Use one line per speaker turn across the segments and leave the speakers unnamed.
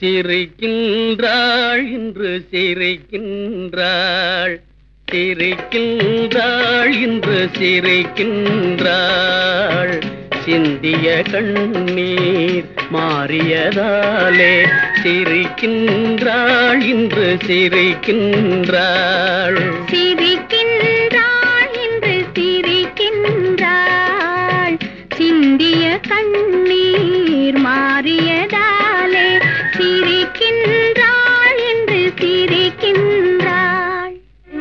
சிரிக்கின்றாள் இன்று சிரிக்கின்றாள் சிரிக்கின்றாள் இன்று சிரிக்கின்றாள் சிந்திய கண்ணீர் மாறியதாலே சிரிக்கின்றாள் இன்று சிரிக்கின்றாள்
சிரிக்கின்றாள் என்று சிரிக்கின்றாள் சிந்திய கண்ணீர் மாறியதாலே சிரிக்கின்றாள் என்று சிரிக்கின்றாள்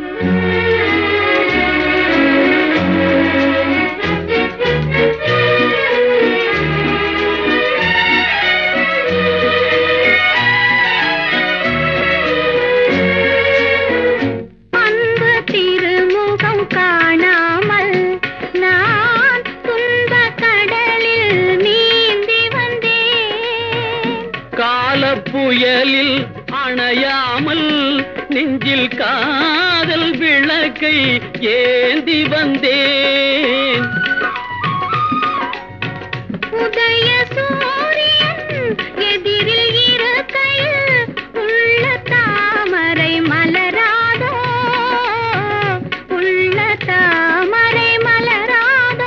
அன்பு திருமுகம் காணாமல் நான் துன்ப கடலில் நீந்தி வந்தேன்
கால புயலில் அணையாமல் நெஞ்சில் காதல் விளக்கை ஏந்தி வந்தேன்
உதய சூரியன் எதிரில் இருக்கையில் உள்ள தாமரை மலராதோ உள்ள தாமரை மலராதோ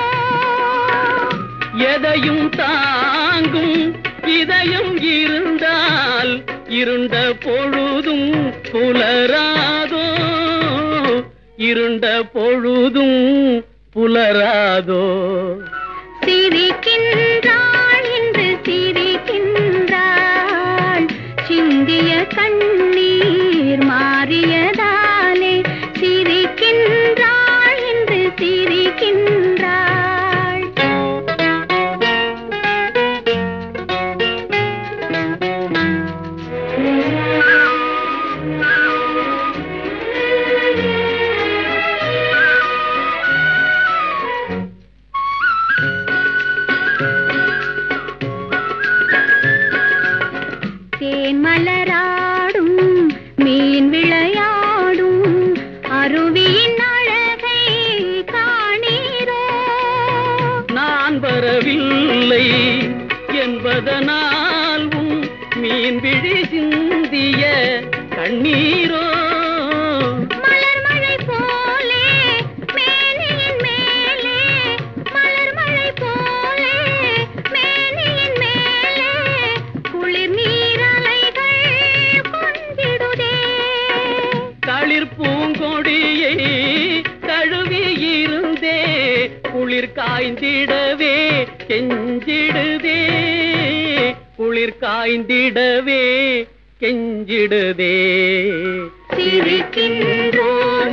எதையும் தாங்கும் இதயம் இருந்தால் இருண்ட பொழுதும் புலராதோ இருண்ட பொழுதும் புலராதோ
சிரிக்கின்றாள் என்று சிரிக்கின்றாள் சிந்திய கண்ணீர் மாறியதாலே சிரிக்கின்றாள் என்று சிரிக்கின்றாள் தேன் மலராடும் மீன் விளையாடும் அருவியின் அழகை காணீரோ
நான் வரவில்லை என்பதனால் உன் மீன் விழி சிந்திய கண்ணீரோ
மலர் மழை போலே மேனியின் மேலே மலர் மழை போலே மேனியின் மேலே குளிர் நீரலைகள் கொண்டிடுதே
தளிர் பூங்கொடியை தழுவி இருந்தே குளிர் காய்ந்திடவே கெஞ்சிடுதே குளிர் காய்ந்திடவே கெஞ்சிடுதே
சிரிக்கின்றோம்